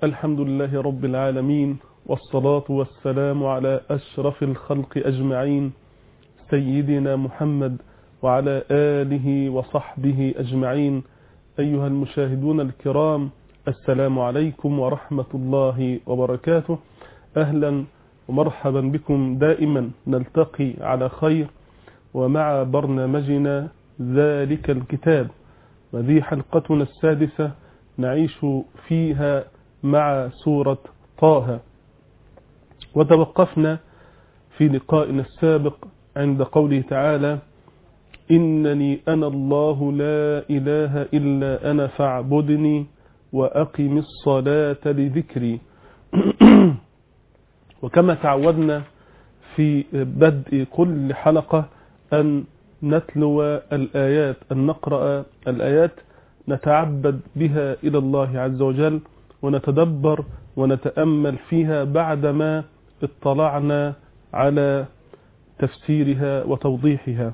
الحمد لله رب العالمين والصلاة والسلام على أشرف الخلق أجمعين سيدنا محمد وعلى آله وصحبه أجمعين أيها المشاهدون الكرام السلام عليكم ورحمة الله وبركاته أهلا ومرحبا بكم دائما نلتقي على خير ومع برنامجنا ذلك الكتاب وذي حلقتنا السادسة نعيش فيها مع سورة طه وتوقفنا في لقائنا السابق عند قوله تعالى إنني أنا الله لا إله إلا أنا فاعبدني وأقم الصلاة لذكري وكما تعودنا في بدء كل حلقة أن نتلو الآيات أن نقرأ الآيات نتعبد بها إلى الله عز وجل ونتدبر ونتأمل فيها بعدما اطلعنا على تفسيرها وتوضيحها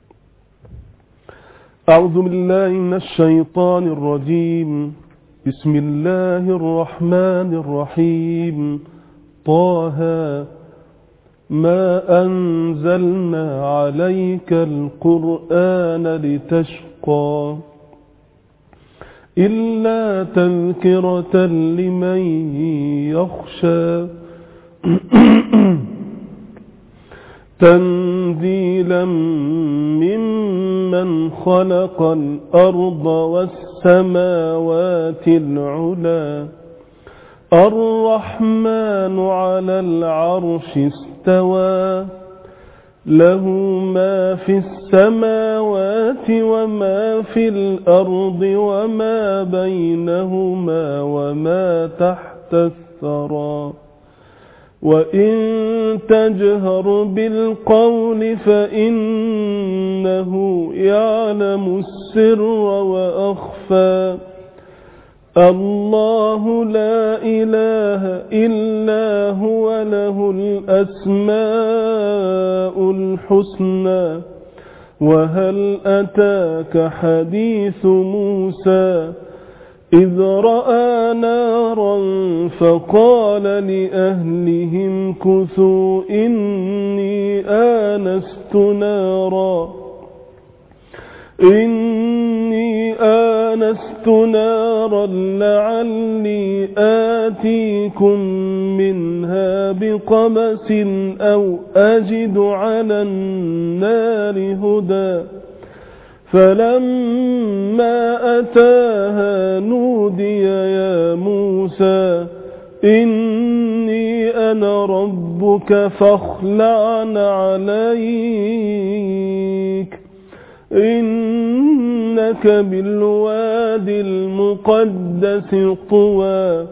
أعوذ بالله من الشيطان الرجيم بسم الله الرحمن الرحيم طه ما أنزلنا عليك القرآن لتشقى إلا تذكرة لمن يخشى تنزيلا ممن خلق الأرض والسماوات العلا الرحمن على العرش استوى له ما في السماوات وما في الأرض وما بينهما وما تحت الثرى وإن تجهر بالقول فإنه يعلم السر وأخفى الله لا إله إلا هو له الأسماء الحسنى وهل أتاك حديث موسى إذ رأى نارا فقال لأهلهم كثوا إني آنست نارا إني آنست نارا لعلي آتيكم منها بقبس أو أجد على النار هدى فلما أتاها نودي يا موسى إني أنا ربك فاخلعن عليك إنك بالواد المقدس طوى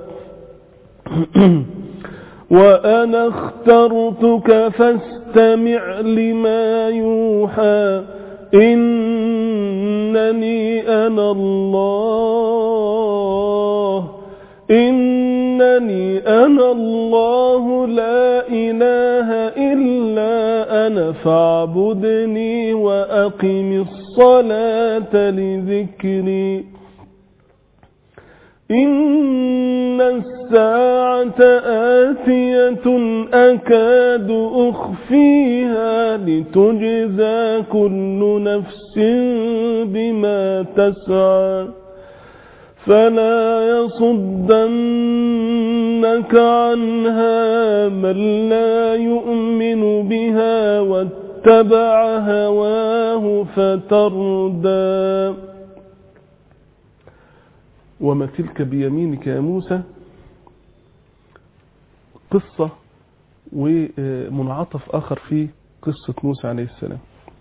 وأنا اخترتك فاستمع لما يوحى إنني أنا الله إنني أنا الله لا إله إلا أنا فاعبدني وأقم الصلاة لذكري إن الساعة آتية أكاد أخفيها لتجزى كل نفس بما تسعى فلا يصدنك عنها من لا يؤمن بها واتبع هواه فتردى وما تلك بيمينك يا موسى قصة ومنعطف آخر في قصة موسى عليه السلام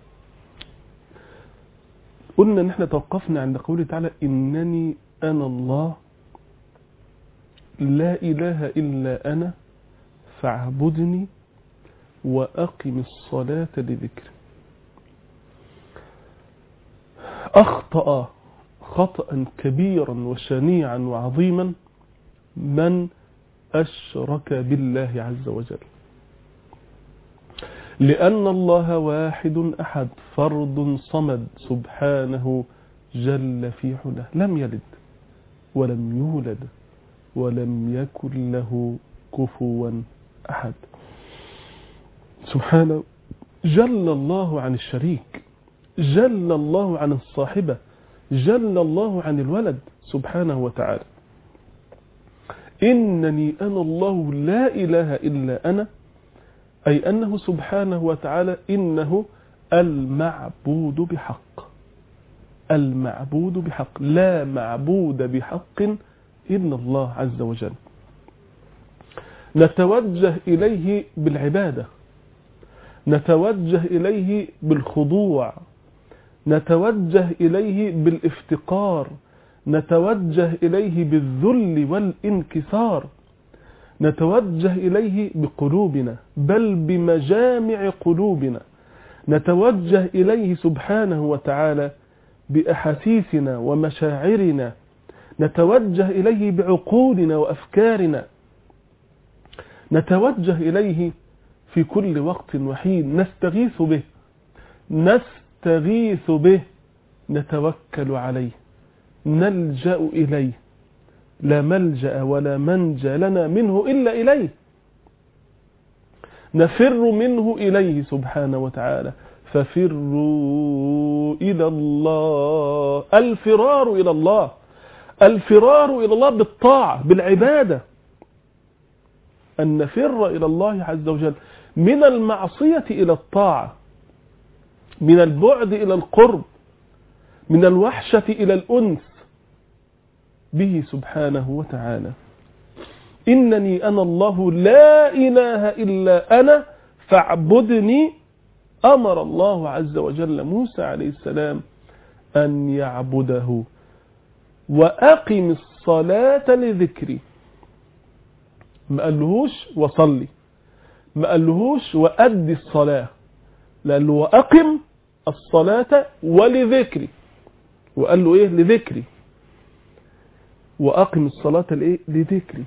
قلنا ان احنا توقفنا عند قوله تعالى انني انا الله لا اله الا انا فاعبدني واقم الصلاة لذكري اخطأ خطأ كبيرا وشنيعا وعظيما من أشرك بالله عز وجل لأن الله واحد أحد فرد صمد سبحانه جل في علاه لم يلد ولم يولد ولم يكن له كفوا أحد سبحانه جل الله عن الشريك جل الله عن الصاحبة جل الله عن الولد سبحانه وتعالى إنني أنا الله لا إله إلا أنا أي أنه سبحانه وتعالى إنه المعبود بحق المعبود بحق لا معبود بحق إلا الله عز وجل نتوجه إليه بالعبادة نتوجه إليه بالخضوع نتوجه إليه بالافتقار نتوجه إليه بالذل والانكسار نتوجه إليه بقلوبنا بل بمجامع قلوبنا نتوجه إليه سبحانه وتعالى بأحاسيسنا ومشاعرنا نتوجه إليه بعقولنا وأفكارنا نتوجه إليه في كل وقت وحين نستغيث به نستغيث به نتوكل عليه نلجأ إليه لا ملجأ ولا منجى لنا منه إلا إليه نفر منه إليه سبحانه وتعالى ففروا إلى الله الفرار إلى الله الفرار إلى الله بالطاعة بالعبادة أن نفر إلى الله عز وجل من المعصية إلى الطاعة من البعد إلى القرب من الوحشة إلى الأنس به سبحانه وتعالى إنني أنا الله لا إله إلا أنا فاعبدني أمر الله عز وجل موسى عليه السلام أن يعبده وأقم الصلاة لذكري ما قالهوش وصلي ما قالهوش وأدي الصلاة لأن له وأقم الصلاة ولذكري وقال له إيه لذكري وأقم الصلاة لإيه لذكري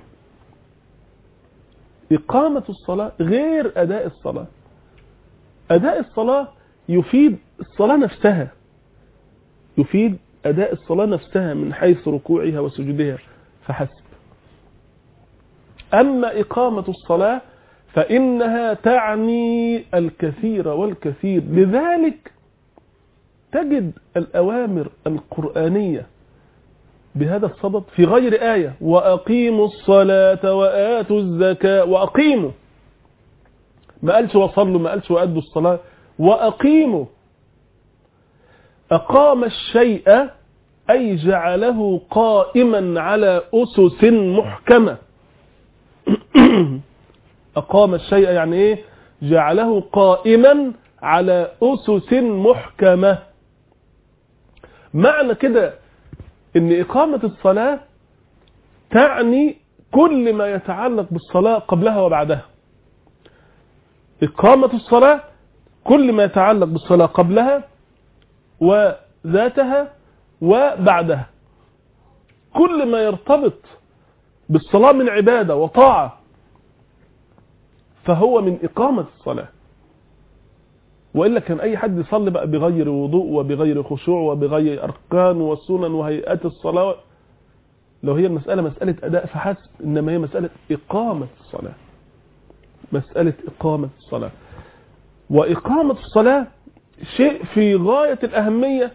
إقامة الصلاة غير أداء الصلاة أداء الصلاة يفيد الصلاة نفسها يفيد أداء الصلاة نفسها من حيث ركوعها وسجودها فحسب أما إقامة الصلاة فإنها تعني الكثير والكثير لذلك تجد الأوامر القرآنية بهذا الصدد في غير آية وأقيموا الصلاة وآتوا الزكاة وأقيموا ما قالش وصلوا ما قالش وأدوا الصلاة وأقيموا أقام الشيء أي جعله قائما على أسس محكمة أقام الشيء يعني إيه جعله قائما على أسس محكمة معنى كده ان إقامة الصلاة تعني كل ما يتعلق بالصلاة قبلها وبعدها إقامة الصلاة كل ما يتعلق بالصلاة قبلها وذاتها وبعدها كل ما يرتبط بالصلاة من عبادة وطاعة فهو من إقامة الصلاة وإلا كان أي حد يصلي بقى بغير وضوء وبغير خشوع وبغير أركان وسنن وهيئات الصلاة لو هي المسألة مسألة أداء فحسب إنما هي مسألة إقامة الصلاة مسألة إقامة الصلاة وإقامة الصلاة شيء في غاية الأهمية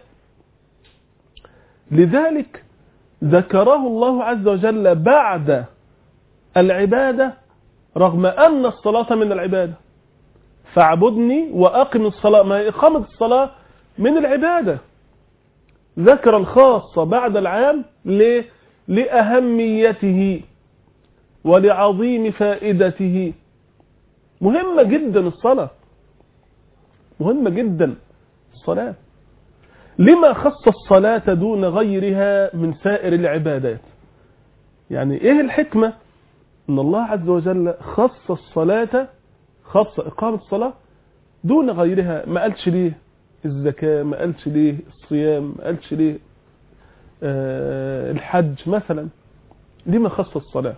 لذلك ذكره الله عز وجل بعد العبادة رغم أن الصلاة من العبادة فاعبدني وأقم الصلاة ما إقامة الصلاة من العبادة ذكر الخاصة بعد العام ليه؟ لأهميته ولعظيم فائدته مهمة جدا الصلاة مهمة جدا الصلاة لما خص الصلاة دون غيرها من سائر العبادات يعني ايه الحكمة ان الله عز وجل خص الصلاة خص اقامة الصلاة دون غيرها ما قالش ليه الزكاة ما قالش ليه الصيام ما قالش ليه آه الحج مثلا لما خص الصلاة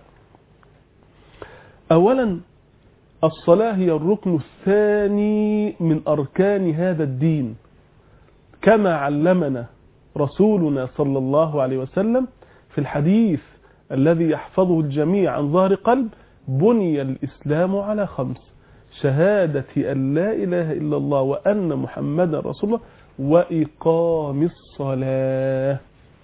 اولا الصلاة هي الركن الثاني من أركان هذا الدين كما علمنا رسولنا صلى الله عليه وسلم في الحديث الذي يحفظه الجميع عن ظهر قلب بني الإسلام على خمس شهادة أن لا إله إلا الله وأن محمدا رسول الله وإقام الصلاة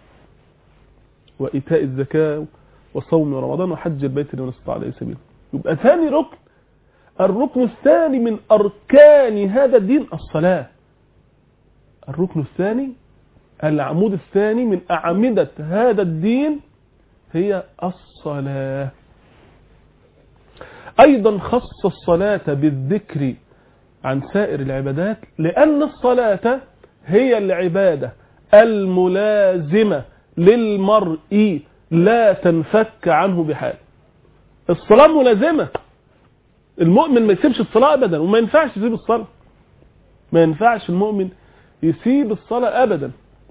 وإيتاء الزكاة وصوم رمضان وحج البيت لمن استطاع إليه سبيلا يبقى ثاني ركن الركن الثاني من أركان هذا الدين الصلاة الركن الثاني العمود الثاني من أعمدة هذا الدين هي الصلاة أيضا خص الصلاة بالذكر عن سائر العبادات لأن الصلاة هي العبادة الملازمة للمرء لا تنفك عنه بحال الصلاة ملازمة المؤمن ما يسيبش الصلاة أبدا وما ينفعش يسيب الصلاة ما ينفعش المؤمن يسيب الصلاة أبدا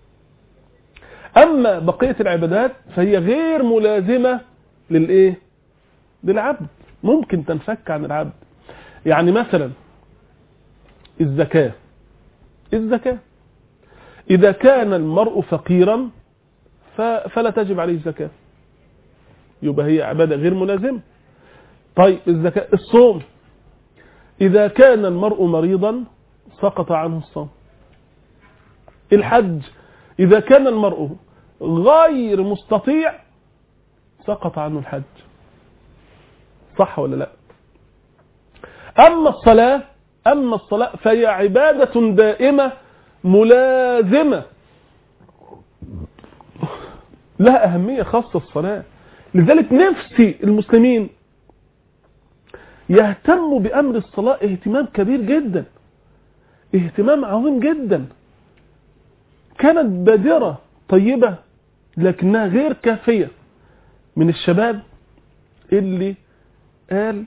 أما بقية العبادات فهي غير ملازمة للإيه للعبد ممكن تنفك عن العبد يعني مثلا الزكاة الزكاة إذا كان المرء فقيرا فلا تجب عليه الزكاة يبقى هي عبادة غير ملازمة طيب الزكاة الصوم إذا كان المرء مريضا سقط عنه الصوم الحج إذا كان المرء غير مستطيع سقط عنه الحج صح ولا لا أما الصلاة أما الصلاة فهي عبادة دائمة ملازمة لها أهمية خاصة الصلاة لذلك نفسي المسلمين يهتموا بأمر الصلاة اهتمام كبير جدا اهتمام عظيم جدا كانت بادرة طيبة لكنها غير كافية من الشباب اللي قال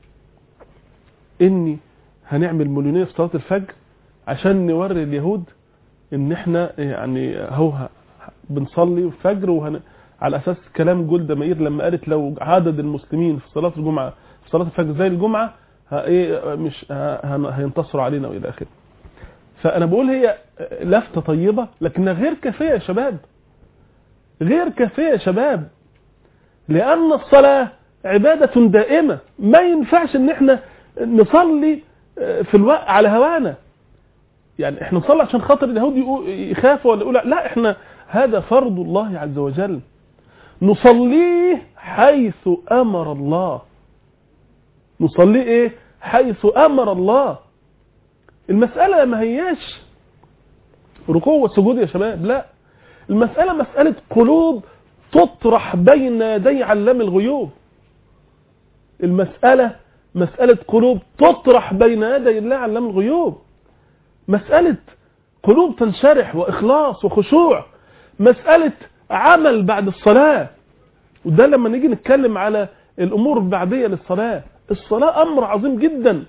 اني هنعمل مليونية في صلاة الفجر عشان نوري اليهود ان احنا يعني هو بنصلي الفجر وهن على اساس كلام جولدا مائير لما قالت لو عدد المسلمين في صلاة الجمعة في صلاة الفجر زي الجمعة ايه مش هينتصروا علينا والى اخره فانا بقول هي لفتة طيبة لكنها غير كافية يا شباب غير كافية يا شباب لان الصلاة عبادة دائمة ما ينفعش ان احنا نصلي في الوقت على هوانا يعني احنا نصلي عشان خاطر اليهود يخافوا ولا يقولوا لا احنا هذا فرض الله عز وجل نصليه حيث امر الله نصليه ايه حيث امر الله المسألة ما هياش ركوع وسجود يا شباب لا المسألة مسألة قلوب تطرح بين يدي علام الغيوب المسألة مسألة قلوب تطرح بين يدي الله علام الغيوب مسألة قلوب تنشرح وإخلاص وخشوع مسألة عمل بعد الصلاة وده لما نيجي نتكلم على الأمور البعدية للصلاة الصلاة أمر عظيم جدا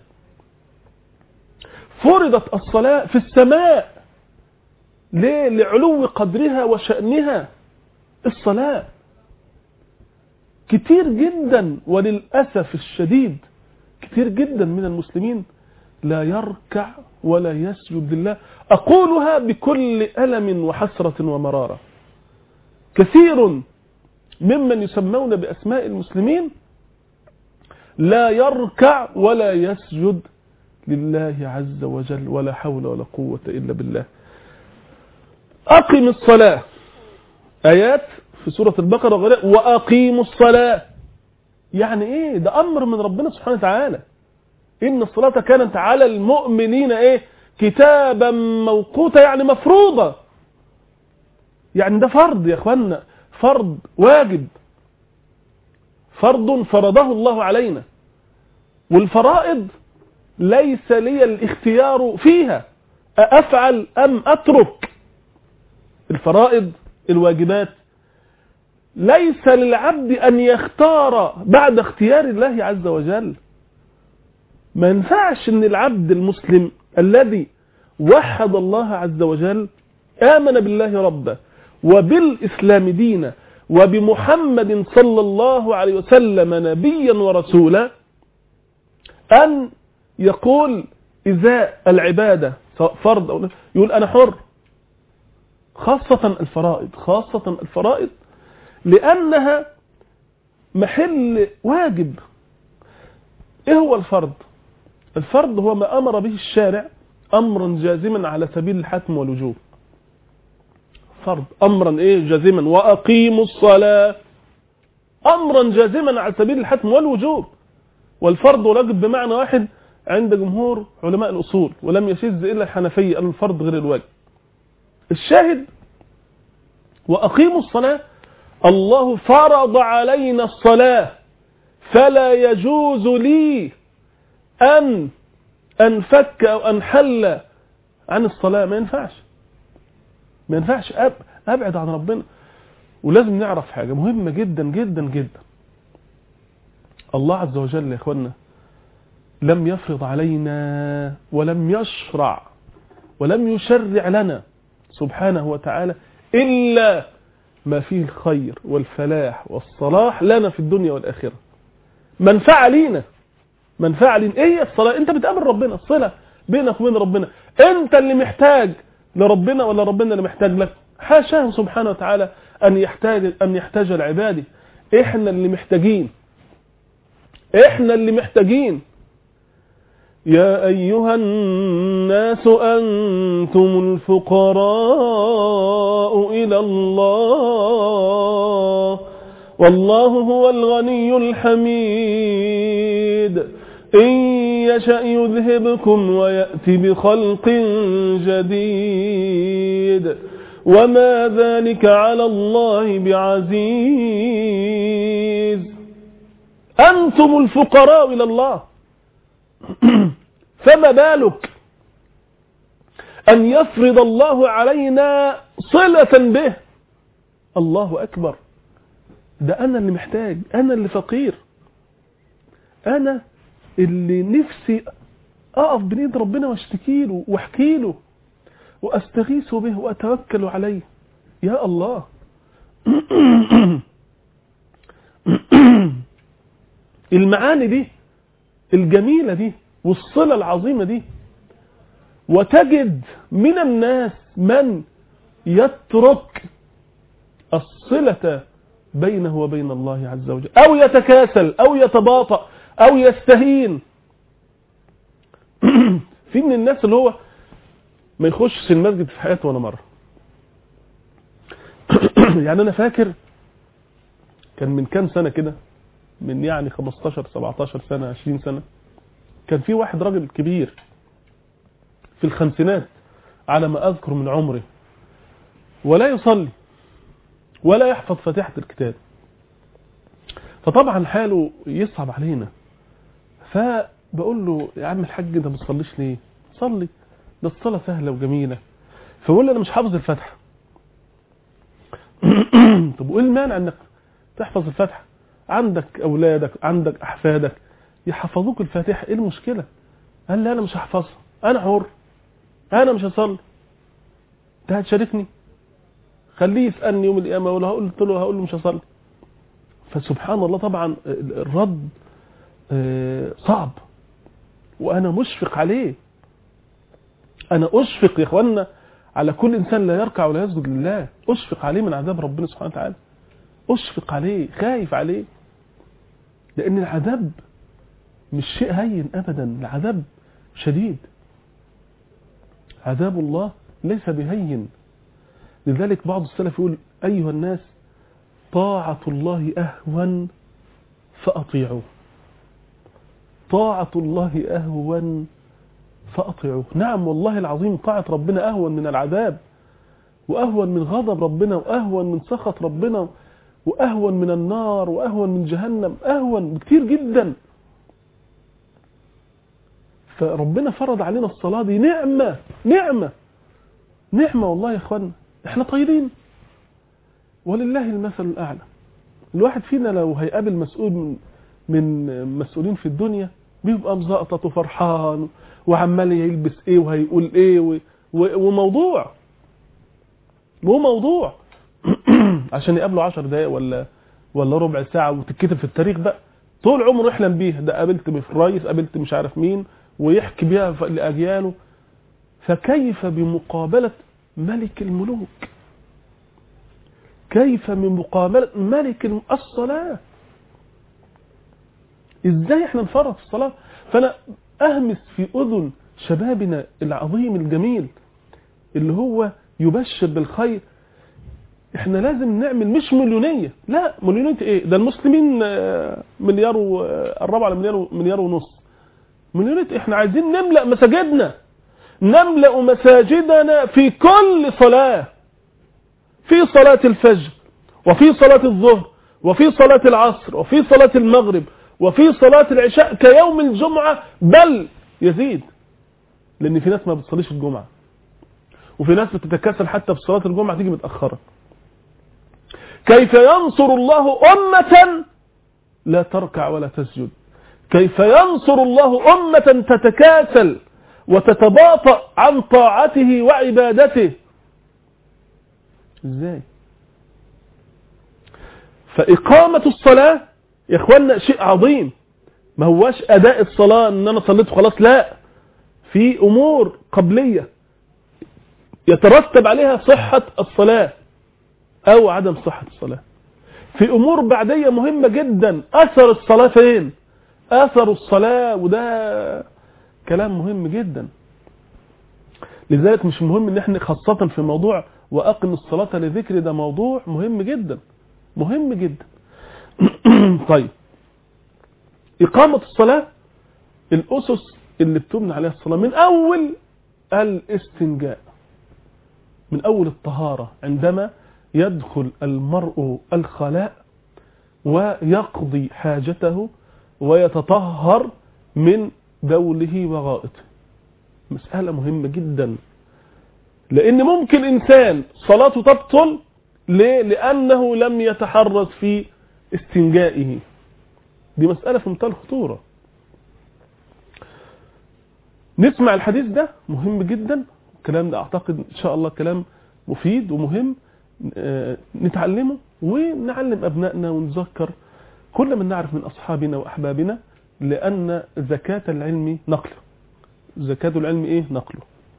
فرضت الصلاة في السماء ليه لعلو قدرها وشأنها الصلاة كتير جدا وللأسف الشديد كتير جدا من المسلمين لا يركع ولا يسجد لله أقولها بكل ألم وحسرة ومرارة كثير ممن يسمون بأسماء المسلمين لا يركع ولا يسجد لله عز وجل ولا حول ولا قوة إلا بالله أقم الصلاة آيات في سورة البقرة وغيرها وأقيموا الصلاة يعني إيه ده أمر من ربنا سبحانه وتعالى إن الصلاة كانت على المؤمنين إيه كتابا موقوتا يعني مفروضة يعني ده فرض يا أخوانا فرض واجب فرض فرضه الله علينا والفرائض ليس لي الاختيار فيها أفعل أم أترك الفرائض الواجبات ليس للعبد أن يختار بعد اختيار الله عز وجل ما ينفعش أن العبد المسلم الذي وحد الله عز وجل آمن بالله ربا وبالإسلام دينا وبمحمد صلى الله عليه وسلم نبيا ورسولا أن يقول إذا العبادة فرض أو يقول أنا حر خاصة الفرائض خاصة الفرائض لأنها محل واجب ايه هو الفرض الفرض هو ما امر به الشارع امرا جازما على سبيل الحتم والوجوب فرض امرا ايه جازما واقيموا الصلاه امرا جازما على سبيل الحتم والوجوب والفرض والواجب بمعنى واحد عند جمهور علماء الاصول ولم يشذ الا الحنفيه قالوا الفرض غير الواجب الشاهد واقيموا الصلاه الله فرض علينا الصلاه فلا يجوز لي ان انفك او انحل عن الصلاه ما ينفعش ما ينفعش أب ابعد عن ربنا ولازم نعرف حاجه مهمه جدا جدا جدا الله عز وجل يا اخوانا لم يفرض علينا ولم يشرع ولم يشرع لنا سبحانه وتعالى الا ما فيه الخير والفلاح والصلاح لنا في الدنيا والاخره منفعه لينا منفعه لينا ايه هي الصلاه انت بتقابل ربنا الصله بينك وبين ربنا انت اللي محتاج لربنا ولا ربنا اللي محتاج لك حاشاه سبحانه وتعالى ان يحتاج ان يحتاج العباد احنا اللي محتاجين احنا اللي محتاجين يا ايها الناس انتم الفقراء الى الله والله هو الغني الحميد إن يشأ يذهبكم ويأتي بخلق جديد وما ذلك على الله بعزيز أنتم الفقراء إلى الله فما بالك أن يفرض الله علينا صلة به الله أكبر ده أنا اللي محتاج أنا اللي فقير أنا اللي نفسي أقف بين ايد ربنا واشتكي له واحكي له واستغيث به واتوكل عليه يا الله المعاني دي الجميلة دي والصلة العظيمة دي وتجد من الناس من يترك الصلة بينه وبين الله عز وجل أو يتكاسل أو يتباطأ أو يستهين في من الناس اللي هو ما يخشش المسجد في حياته ولا مرة يعني أنا فاكر كان من كام سنة كده من يعني 15 17 سنة 20 سنة كان في واحد راجل كبير في الخمسينات على ما أذكر من عمره ولا يصلي ولا يحفظ فاتحة الكتاب فطبعا حاله يصعب علينا فبقول له يا عم الحاج انت ما بتصليش ليه صلي ده الصلاة سهلة وجميلة فبقول له انا مش حافظ الفاتحة طب وايه المانع انك تحفظ الفاتحة عندك اولادك عندك احفادك يحفظوك الفاتحة ايه المشكلة قال لي انا مش هحفظها انا حر انا مش هصلي انت هتشاركني خليه يسالني يوم القيامه ولا هقول قلت له هقول له مش هصلي فسبحان الله طبعا الرد صعب وانا مشفق عليه انا اشفق يا اخوانا على كل انسان لا يركع ولا يسجد لله اشفق عليه من عذاب ربنا سبحانه وتعالى اشفق عليه خايف عليه لان العذاب مش شيء هين ابدا العذاب شديد عذاب الله ليس بهين لذلك بعض السلف يقول أيها الناس طاعة الله أهون فأطيعوه طاعة الله أهون فأطيعوه نعم والله العظيم طاعة ربنا أهون من العذاب وأهون من غضب ربنا وأهون من سخط ربنا وأهون من النار وأهون من جهنم أهون بكتير جدا فربنا فرض علينا الصلاة دي نعمة نعمة نعمة والله يا اخوانا احنا طايرين ولله المثل الاعلى الواحد فينا لو هيقابل مسؤول من من مسؤولين في الدنيا بيبقى مزقطط وفرحان وعمال يلبس ايه وهيقول ايه و... و... وموضوع وموضوع عشان يقابله عشر دقايق ولا ولا ربع ساعة وتتكتب في التاريخ بقى طول عمره يحلم بيها ده قابلت الرئيس قابلت مش عارف مين ويحكي بيها لأجياله فكيف بمقابلة ملك الملوك كيف من مقابلة ملك الصلاة ازاي احنا نفرط في الصلاة فانا اهمس في اذن شبابنا العظيم الجميل اللي هو يبشر بالخير احنا لازم نعمل مش مليونية لا مليونية ايه ده المسلمين آه، مليار و- آه، قربوا على مليار و- مليار ونص مليونية احنا عايزين نملأ مساجدنا نملأ مساجدنا في كل صلاة في صلاة الفجر وفي صلاة الظهر وفي صلاة العصر وفي صلاة المغرب وفي صلاة العشاء كيوم الجمعة بل يزيد لأن في ناس ما بتصليش الجمعة وفي ناس بتتكاسل حتى في صلاة الجمعة تيجي متأخرة كيف ينصر الله أمة لا تركع ولا تسجد كيف ينصر الله أمة تتكاسل وتتباطأ عن طاعته وعبادته ازاي فإقامة الصلاة يا إخوانا شيء عظيم ما هواش أداء الصلاة إن أنا صليت خلاص لا في أمور قبلية يترتب عليها صحة الصلاة أو عدم صحة الصلاة في أمور بعدية مهمة جدا أثر الصلاة فين أثر الصلاة وده كلام مهم جدا لذلك مش مهم ان احنا خاصة في موضوع وأقم الصلاة لذكر ده موضوع مهم جدا مهم جدا طيب إقامة الصلاة الأسس اللي بتبنى عليها الصلاة من أول الاستنجاء من أول الطهارة عندما يدخل المرء الخلاء ويقضي حاجته ويتطهر من بوله وغائطه مسألة مهمة جدا لأن ممكن إنسان صلاته تبطل ليه؟ لأنه لم يتحرز في استنجائه دي مسألة في منتهى الخطورة نسمع الحديث ده مهم جدا الكلام ده أعتقد إن شاء الله كلام مفيد ومهم آه، نتعلمه ونعلم أبنائنا ونذكر كل من نعرف من أصحابنا وأحبابنا لأن زكاة العلم نقله زكاة العلم إيه نقله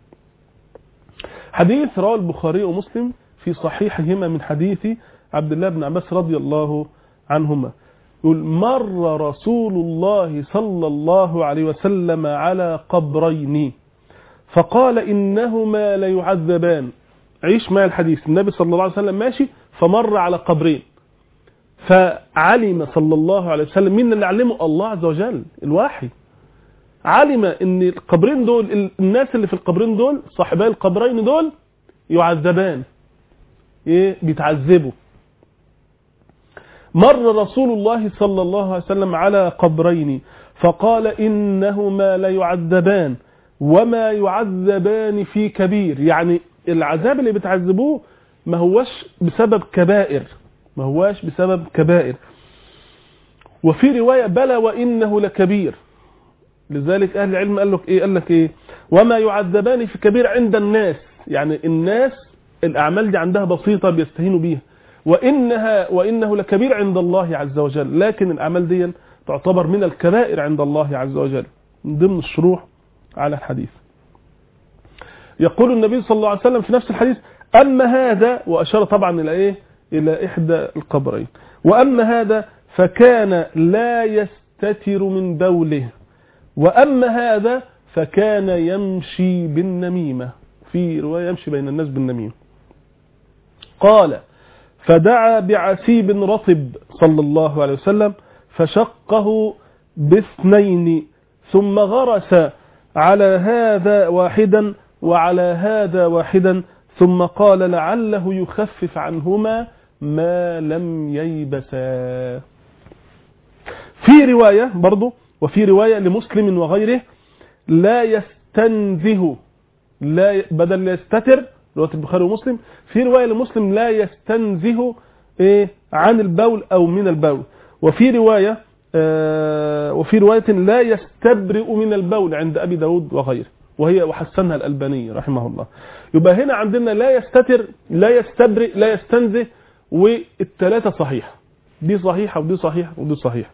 حديث رواه البخاري ومسلم في صحيحهما من حديث عبد الله بن عباس رضي الله عنهما يقول مر رسول الله صلى الله عليه وسلم على قبرين فقال إنهما ليعذبان عيش مع الحديث النبي صلى الله عليه وسلم ماشي فمر على قبرين فعلم صلى الله عليه وسلم مين اللي علمه الله عز وجل الواحي علم ان القبرين دول ال- الناس اللي في القبرين دول صاحبي القبرين دول يعذبان ايه بيتعذبوا مر رسول الله صلى الله عليه وسلم على قبرين فقال إنهما ليعذبان وما يعذبان في كبير يعني العذاب اللي بتعذبوه ما هوش بسبب كبائر ما هواش بسبب كبائر وفي رواية بلى وإنه لكبير لذلك أهل العلم قال لك إيه قال لك إيه وما يعذبان في كبير عند الناس يعني الناس الأعمال دي عندها بسيطة بيستهينوا بيها وإنها وإنه لكبير عند الله عز وجل لكن الأعمال دي تعتبر من الكبائر عند الله عز وجل من ضمن الشروح على الحديث يقول النبي صلى الله عليه وسلم في نفس الحديث أما هذا وأشار طبعا إلى إيه إلى إحدى القبرين وأما هذا فكان لا يستتر من بوله وأما هذا فكان يمشي بالنميمة في رواية يمشي بين الناس بالنميمة قال فدعا بعسيب رطب صلى الله عليه وسلم فشقه باثنين ثم غرس على هذا واحدا وعلى هذا واحدا ثم قال لعله يخفف عنهما ما لم ييبسا في رواية برضو وفي رواية لمسلم وغيره لا يستنزه لا بدل لا يستتر رواية البخاري ومسلم في رواية لمسلم لا يستنزه إيه عن البول أو من البول وفي رواية آه وفي رواية لا يستبرئ من البول عند أبي داود وغيره وهي وحسنها الألباني رحمه الله يبقى هنا عندنا لا يستتر لا يستبرئ لا يستنزه والثلاثة صحيحة دي صحيحة ودي صحيحة ودي صحيحة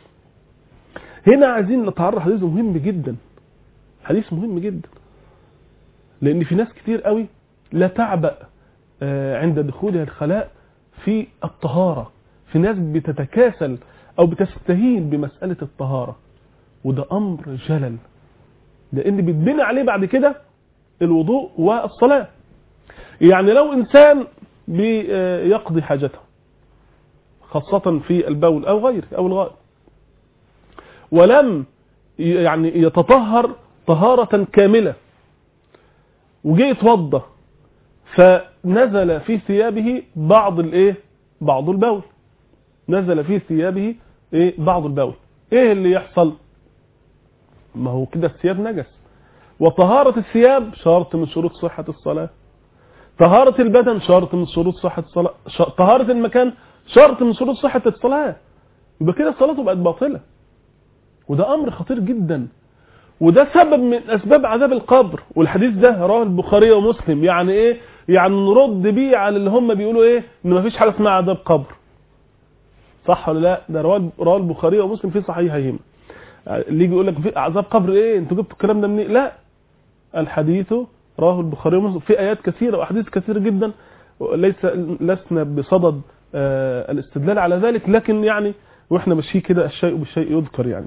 هنا عايزين نتعرض حديث مهم جدا حديث مهم جدا لأن في ناس كتير قوي لا تعبأ عند دخولها الخلاء في الطهارة في ناس بتتكاسل او بتستهين بمسألة الطهارة وده امر جلل لان بيتبني عليه بعد كده الوضوء والصلاة يعني لو انسان بيقضي حاجته خاصة في البول او غيره او الغائط ولم يعني يتطهر طهارة كاملة وجه يتوضى فنزل في ثيابه بعض الايه بعض البول نزل في ثيابه ايه بعض البول ايه اللي يحصل ما هو كده الثياب نجس وطهارة الثياب شرط من شروط صحة الصلاة طهارة البدن شرط من شروط صحة الصلاة ش... طهارة المكان شرط من شروط صحة الصلاة يبقى كده الصلاة بقت باطلة وده أمر خطير جدا وده سبب من أسباب عذاب القبر والحديث ده رواه البخاري ومسلم يعني إيه يعني نرد بيه على اللي هم بيقولوا إيه إن مفيش حاجة اسمها عذاب قبر صح ولا لا ده رواه رواه البخاري ومسلم في صحيحيهما اللي يجي يقول لك في عذاب قبر ايه انتوا جبتوا الكلام ده منين لا الحديث رواه البخاري ومسلم في ايات كثيره واحاديث كثيره جدا ليس لسنا بصدد آه الاستدلال على ذلك لكن يعني واحنا ماشيين كده الشيء بالشيء يذكر يعني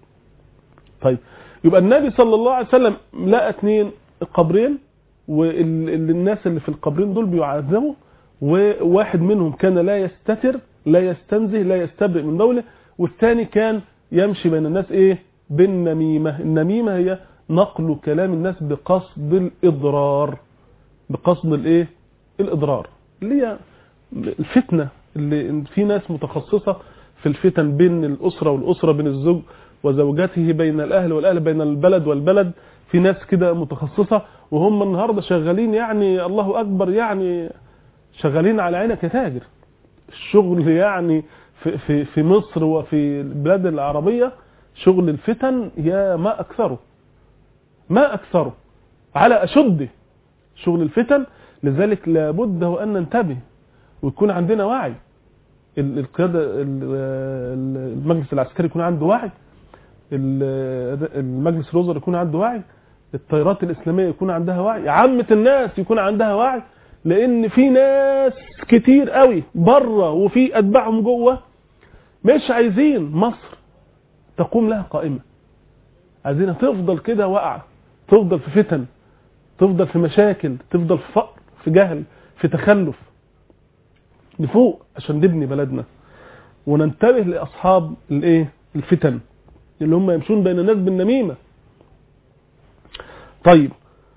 طيب يبقى النبي صلى الله عليه وسلم لقى اثنين قبرين والناس اللي في القبرين دول بيعذبوا وواحد منهم كان لا يستتر لا يستنزه لا يستبرئ من بوله والثاني كان يمشي بين الناس ايه بالنميمة النميمة هي نقل كلام الناس بقصد الإضرار بقصد الايه الإضرار اللي هي الفتنة اللي في ناس متخصصة في الفتن بين الأسرة والأسرة بين الزوج وزوجته بين الأهل والأهل بين البلد والبلد في ناس كده متخصصة وهم النهاردة شغالين يعني الله أكبر يعني شغالين على عينك يا تاجر الشغل يعني في, في, في مصر وفي البلاد العربية شغل الفتن يا ما أكثره ما أكثره على أشده شغل الفتن لذلك لابد وأن ننتبه ويكون عندنا وعي القيادة المجلس العسكري يكون عنده وعي المجلس الوزراء يكون عنده وعي الطيارات الإسلامية يكون عندها وعي عامة الناس يكون عندها وعي لأن في ناس كتير قوي بره وفي أتباعهم جوه مش عايزين مصر تقوم لها قائمة عايزينها تفضل كده واقعة تفضل في فتن تفضل في مشاكل تفضل في فقر في جهل في تخلف نفوق عشان نبني بلدنا وننتبه لأصحاب الايه الفتن اللي هم يمشون بين الناس بالنميمة طيب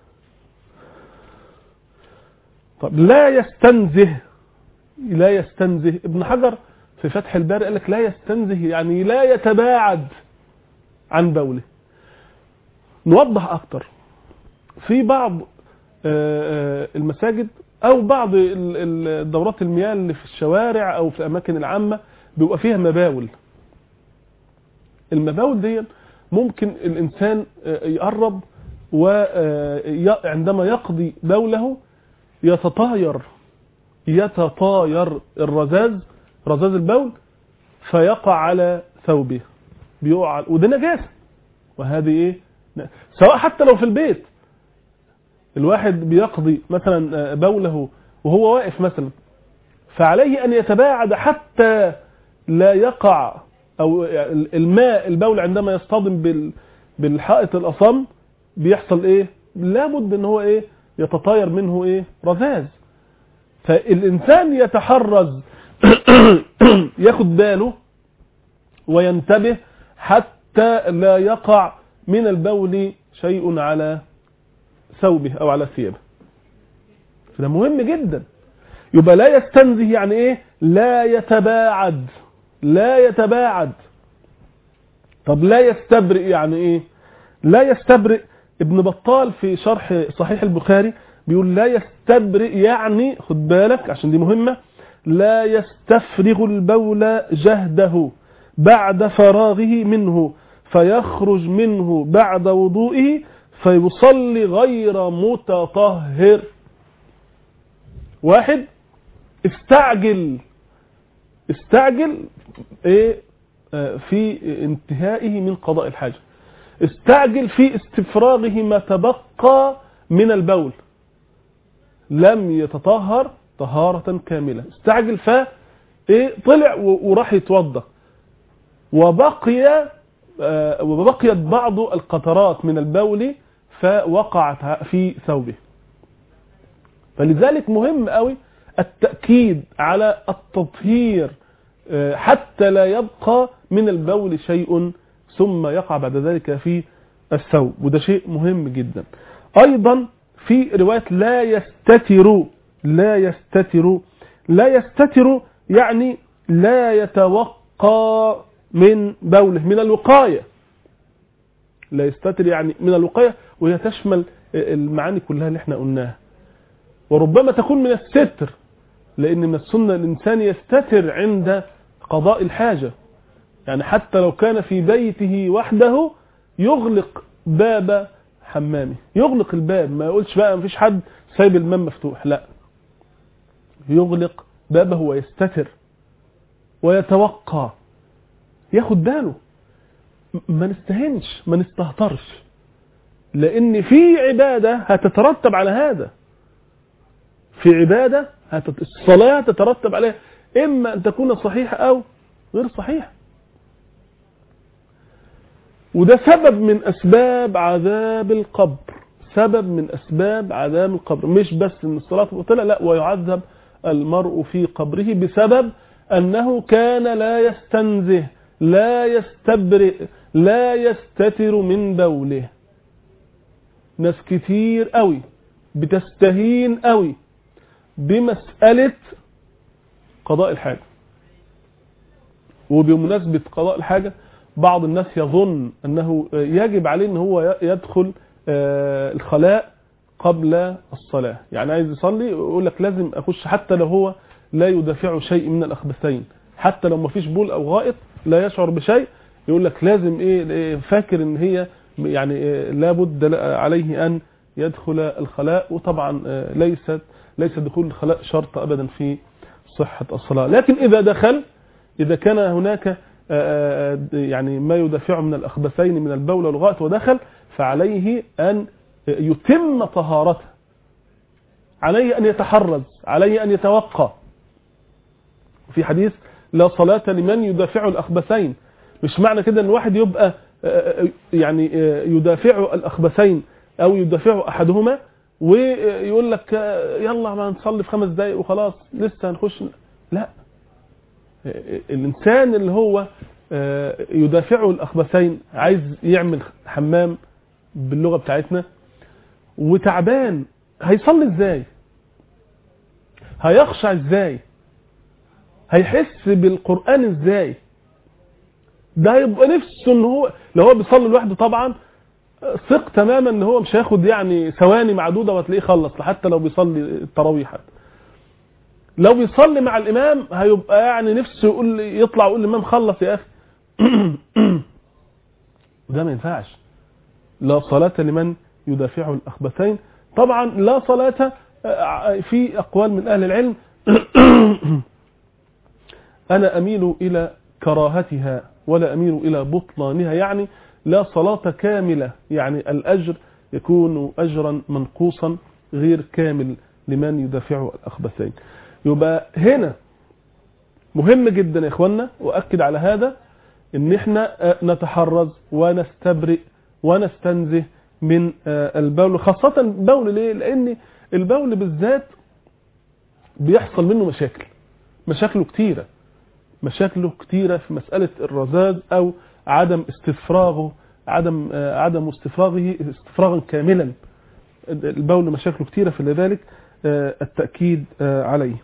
طب لا يستنزه لا يستنزه ابن حجر في فتح الباري قال لك لا يستنزه يعني لا يتباعد عن بوله نوضح اكتر في بعض المساجد او بعض دورات المياه اللي في الشوارع او في الاماكن العامة بيبقى فيها مباول المباول دي ممكن الانسان يقرب وعندما يقضي بوله يتطاير يتطاير الرذاذ رذاذ البول فيقع على ثوبه بيقع وده نجاسه وهذه ايه سواء حتى لو في البيت الواحد بيقضي مثلا بوله وهو واقف مثلا فعليه ان يتباعد حتى لا يقع او الماء البول عندما يصطدم بالحائط الاصم بيحصل ايه لابد ان هو ايه يتطاير منه ايه رذاذ فالانسان يتحرز ياخد باله وينتبه حتى لا يقع من البول شيء على ثوبه او على ثيابه فده مهم جدا يبقى لا يستنزه يعني ايه لا يتباعد لا يتباعد طب لا يستبرئ يعني ايه لا يستبرئ ابن بطال في شرح صحيح البخاري بيقول لا يستبرئ يعني خد بالك عشان دي مهمة لا يستفرغ البول جهده بعد فراغه منه فيخرج منه بعد وضوئه فيصلي غير متطهر واحد استعجل استعجل ايه في انتهائه من قضاء الحاجة استعجل في استفراغه ما تبقى من البول لم يتطهر طهارة كاملة استعجل ف ايه طلع وراح يتوضى وبقي آه، وبقيت بعض القطرات من البول فوقعت في ثوبه فلذلك مهم قوي التأكيد على التطهير آه، حتى لا يبقى من البول شيء ثم يقع بعد ذلك في الثوب وده شيء مهم جدا أيضا في رواية لا يستتر لا يستتر لا يستتر يعني لا يتوقى من بوله من الوقاية لا يستتر يعني من الوقاية وهي تشمل المعاني كلها اللي احنا قلناها وربما تكون من الستر لأن من السنة الإنسان يستتر عند قضاء الحاجة يعني حتى لو كان في بيته وحده يغلق باب حمامه يغلق الباب ما يقولش بقى مفيش حد سايب المام مفتوح لا يغلق بابه ويستتر ويتوقع ياخد باله ما نستهنش ما نستهترش لان في عبادة هتترتب على هذا في عبادة هتت... الصلاة تترتب عليها اما ان تكون صحيحة او غير صحيحة وده سبب من اسباب عذاب القبر سبب من اسباب عذاب القبر مش بس ان الصلاة مبطلة لا ويعذب المرء في قبره بسبب انه كان لا يستنزه لا يستبرئ لا يستتر من بوله ناس كتير قوي بتستهين قوي بمسألة قضاء الحاجة وبمناسبة قضاء الحاجة بعض الناس يظن أنه يجب عليه أن هو يدخل الخلاء قبل الصلاة يعني عايز يصلي يقول لك لازم أخش حتى لو هو لا يدافع شيء من الأخبثين حتى لو ما فيش بول أو غائط لا يشعر بشيء يقول لك لازم إيه فاكر أن هي يعني لابد عليه أن يدخل الخلاء وطبعا ليست ليس دخول الخلاء شرط أبدا في صحة الصلاة لكن إذا دخل إذا كان هناك يعني ما يدافع من الأخبثين من البول والغائط ودخل فعليه أن يتم طهارته عليه أن يتحرز عليه أن يتوقى في حديث لا صلاة لمن يدافع الأخبثين مش معنى كده أن واحد يبقى يعني يدافع الأخبثين أو يدافع أحدهما ويقول لك يلا ما نصلي في خمس دقايق وخلاص لسه هنخش لا الإنسان اللي هو يدافعه الأخبثين عايز يعمل حمام باللغة بتاعتنا وتعبان هيصلي ازاي هيخشع ازاي هيحس بالقرآن ازاي ده هيبقى نفسه ان هو لو هو بيصلي لوحده طبعا ثق تماما ان هو مش هياخد يعني ثواني معدودة وهتلاقيه خلص حتى لو بيصلي التراويح حتى لو بيصلي مع الامام هيبقى يعني نفسه يقول يطلع يقول الامام خلص يا اخي ده ما ينفعش لا صلاة لمن يدافعه الأخبثين طبعا لا صلاة في أقوال من أهل العلم أنا أميل إلى كراهتها ولا أميل إلى بطلانها يعني لا صلاة كاملة يعني الأجر يكون أجرا منقوصا غير كامل لمن يدافعه الأخبثين يبقى هنا مهم جدا يا إخوانا وأكد على هذا ان احنا نتحرز ونستبرئ ونستنزه من البول خاصة البول ليه لان البول بالذات بيحصل منه مشاكل مشاكله كتيرة مشاكله كتيرة في مسألة الرذاذ او عدم استفراغه عدم عدم استفراغه استفراغا كاملا البول مشاكله كتيرة فلذلك التأكيد عليه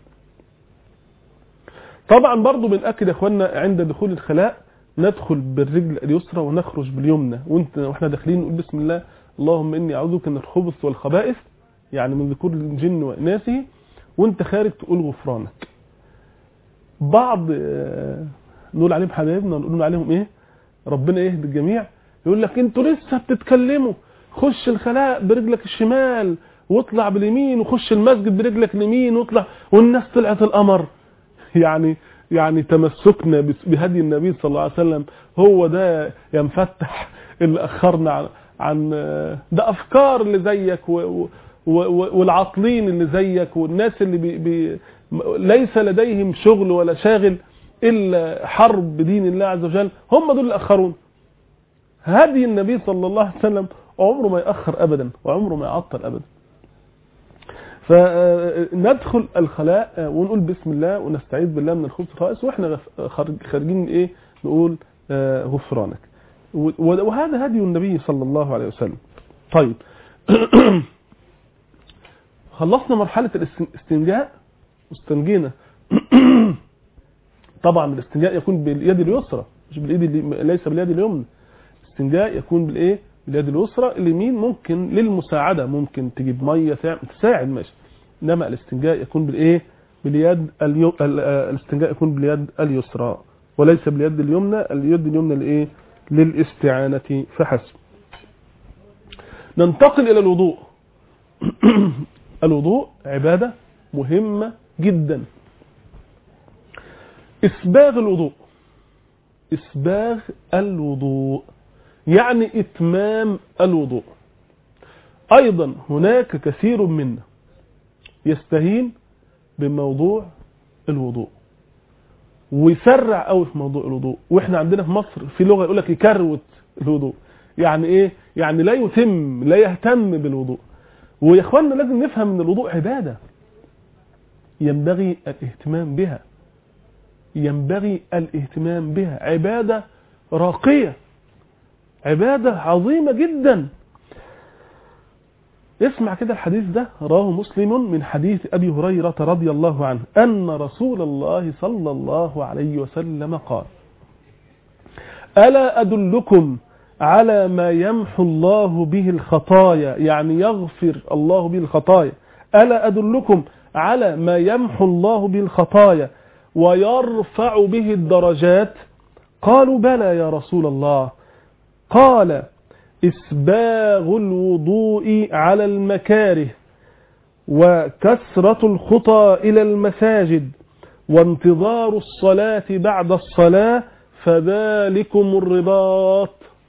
طبعا برضو بنأكد يا اخوانا عند دخول الخلاء ندخل بالرجل اليسرى ونخرج باليمنى وانت واحنا داخلين نقول بسم الله اللهم اني اعوذ بك من الخبث والخبائث يعني من ذكور الجن واناثه وانت خارج تقول غفرانك بعض نقول عليهم حبايبنا نقول عليهم ايه ربنا يهدي الجميع يقول لك انتوا لسه بتتكلموا خش الخلاء برجلك الشمال واطلع باليمين وخش المسجد برجلك اليمين واطلع والناس طلعت القمر يعني يعني تمسكنا بهدي النبي صلى الله عليه وسلم هو ده ينفتح اللي أخرنا عن, عن ده أفكار اللي زيك و و والعاطلين اللي زيك والناس اللي بي بي ليس لديهم شغل ولا شاغل إلا حرب بدين الله عز وجل هم دول اللي أخرون هدي النبي صلى الله عليه وسلم عمره ما يأخر أبدا وعمره ما يعطل أبدا فندخل الخلاء ونقول بسم الله ونستعيذ بالله من الخبث الخائس واحنا غف- خارج- خارجين ايه نقول آه، غفرانك و- وهذا هدي النبي صلى الله عليه وسلم طيب خلصنا مرحلة الاستنجاء واستنجينا طبعا الاستنجاء يكون باليد اليسرى مش بالايد اللي ليس باليد اليمنى الاستنجاء يكون بالايه باليد اليسرى اليمين ممكن للمساعده ممكن تجيب ميه تعمل- تساعد ماشي انما الاستنجاء يكون بالايه باليد اليو... ال- آه، الاستنجاء يكون باليد اليسرى وليس باليد اليمنى اليد اليمنى لايه للاستعانه فحسب ننتقل الى الوضوء الوضوء عباده مهمه جدا اسباغ الوضوء اسباغ الوضوء يعني اتمام الوضوء ايضا هناك كثير منا يستهين بموضوع الوضوء ويسرع قوي في موضوع الوضوء واحنا عندنا في مصر في لغه يقول لك يكروت الوضوء يعني ايه يعني لا يتم لا يهتم بالوضوء ويا اخواننا لازم نفهم ان الوضوء عباده ينبغي الاهتمام بها ينبغي الاهتمام بها عباده راقيه عباده عظيمه جدا اسمع كده الحديث ده رواه مسلم من حديث أبي هريرة رضي الله عنه أن رسول الله صلى الله عليه وسلم قال ألا أدلكم على ما يمحو الله به الخطايا يعني يغفر الله به الخطايا ألا أدلكم على ما يمحو الله به الخطايا ويرفع به الدرجات قالوا بلى يا رسول الله قال إسباغ الوضوء على المكاره وكثرة الخطى إلى المساجد وانتظار الصلاة بعد الصلاة فذلكم الرباط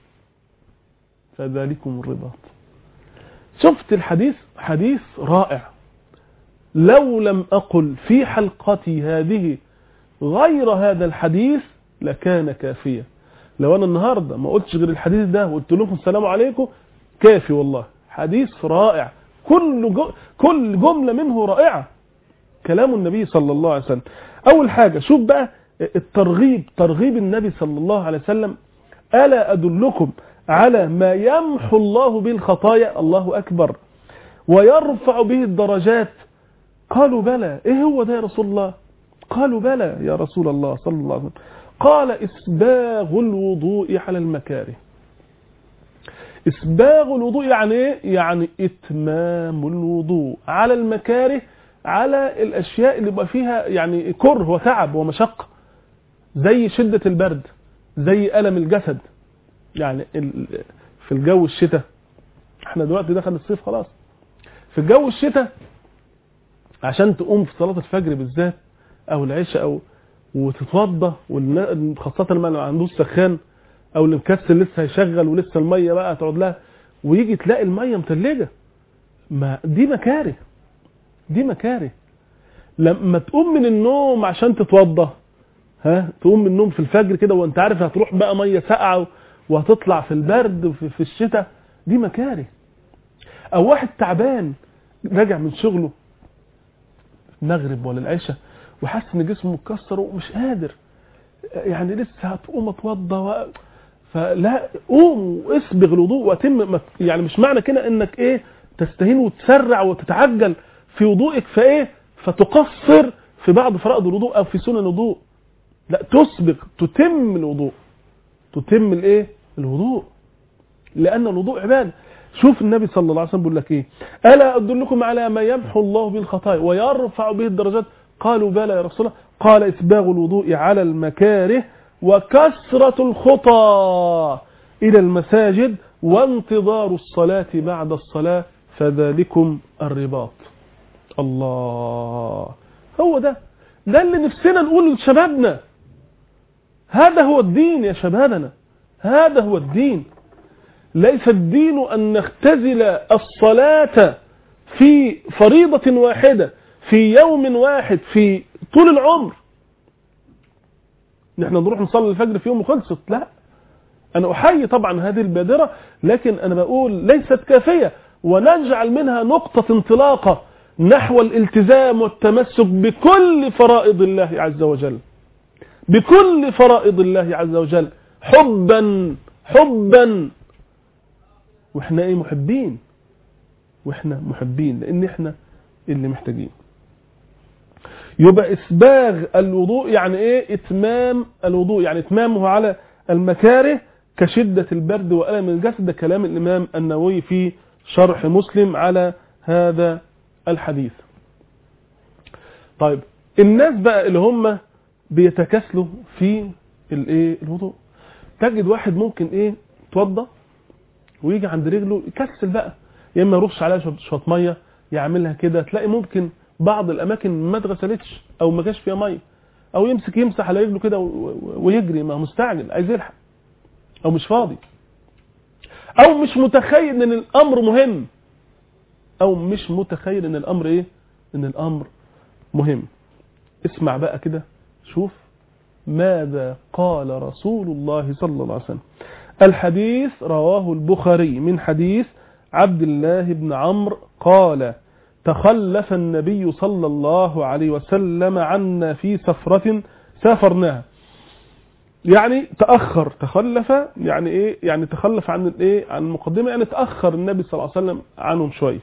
فذلكم الرباط شفت الحديث حديث رائع لو لم أقل في حلقتي هذه غير هذا الحديث لكان كافيا لو انا النهارده ما قلتش غير الحديث ده وقلت لكم السلام عليكم كافي والله حديث رائع كل جو كل جمله منه رائعه كلام النبي صلى الله عليه وسلم اول حاجه شوف بقى الترغيب ترغيب النبي صلى الله عليه وسلم الا ادلكم على ما يمحو الله به الخطايا الله اكبر ويرفع به الدرجات قالوا بلى ايه هو ده يا رسول الله قالوا بلى يا رسول الله صلى الله عليه وسلم قال إسباغ الوضوء على المكاره إسباغ الوضوء يعني إيه؟ يعني إتمام الوضوء على المكاره على الأشياء اللي بقى فيها يعني كره وتعب ومشقة زي شدة البرد زي ألم الجسد يعني ال- في الجو الشتاء احنا دلوقتي دخل الصيف خلاص في الجو الشتاء عشان تقوم في صلاة الفجر بالذات أو العشاء أو وتتوضى والنا- خاصة لما ما عندوش سخان او اللي مكسل لسه هيشغل ولسه الميه بقى تقعد لها ويجي تلاقي الميه متلجه ما دي مكاره دي مكاره لما تقوم من النوم عشان تتوضى ها تقوم من النوم في الفجر كده وانت عارف هتروح بقى ميه ساقعه وهتطلع في البرد وفي في الشتاء دي مكاره او واحد تعبان راجع من شغله المغرب ولا العشاء وحاسس ان جسمه متكسر ومش قادر يعني لسه هتقوم اتوضى و... فلا قوم واسبغ الوضوء واتم ما- يعني مش معنى كده انك ايه تستهين وتسرع وتتعجل في وضوئك فايه فتقصر في بعض فرائض الوضوء او في سنن الوضوء لا تسبغ تتم الوضوء تتم الايه الوضوء لان الوضوء عباده شوف النبي صلى الله عليه وسلم بيقول لك ايه الا ادلكم على ما يمحو الله به الخطايا ويرفع به الدرجات قالوا بلى يا رسول الله قال اسباغ الوضوء على المكاره وكثرة الخطى الى المساجد وانتظار الصلاة بعد الصلاة فذلكم الرباط الله هو ده ده اللي نفسنا نقول لشبابنا هذا هو الدين يا شبابنا هذا هو الدين ليس الدين أن نختزل الصلاة في فريضة واحدة في يوم واحد في طول العمر ان احنا نروح نصلي الفجر في يوم وخلصت لا انا احيي طبعا هذه البادرة لكن انا بقول ليست كافية ونجعل منها نقطة انطلاقة نحو الالتزام والتمسك بكل فرائض الله عز وجل بكل فرائض الله عز وجل حبا حبا واحنا ايه محبين واحنا محبين لان احنا اللي محتاجين يبقى اسباغ الوضوء يعني ايه اتمام الوضوء يعني اتمامه على المكاره كشدة البرد وألم الجسد ده كلام الإمام النووي في شرح مسلم على هذا الحديث طيب الناس بقى اللي هم بيتكاسلوا في الايه الوضوء تجد واحد ممكن ايه توضى ويجي عند رجله يكسل بقى يا اما يرش عليها شويه شوية ميه يعملها كده تلاقي ممكن بعض الاماكن ما اتغسلتش او ما جاش فيها ميه او يمسك يمسح على رجله كده و- و- ويجري ما هو مستعجل عايز يلحق او مش فاضي او مش متخيل ان الامر مهم او مش متخيل ان الامر ايه ان الامر مهم اسمع بقى كده شوف ماذا قال رسول الله صلى الله عليه وسلم الحديث رواه البخاري من حديث عبد الله بن عمرو قال تخلف النبي صلى الله عليه وسلم عنا في سفرة سافرناها يعني تأخر تخلف يعني ايه يعني تخلف عن الايه عن المقدمة يعني تأخر النبي صلى الله عليه وسلم عنهم شوية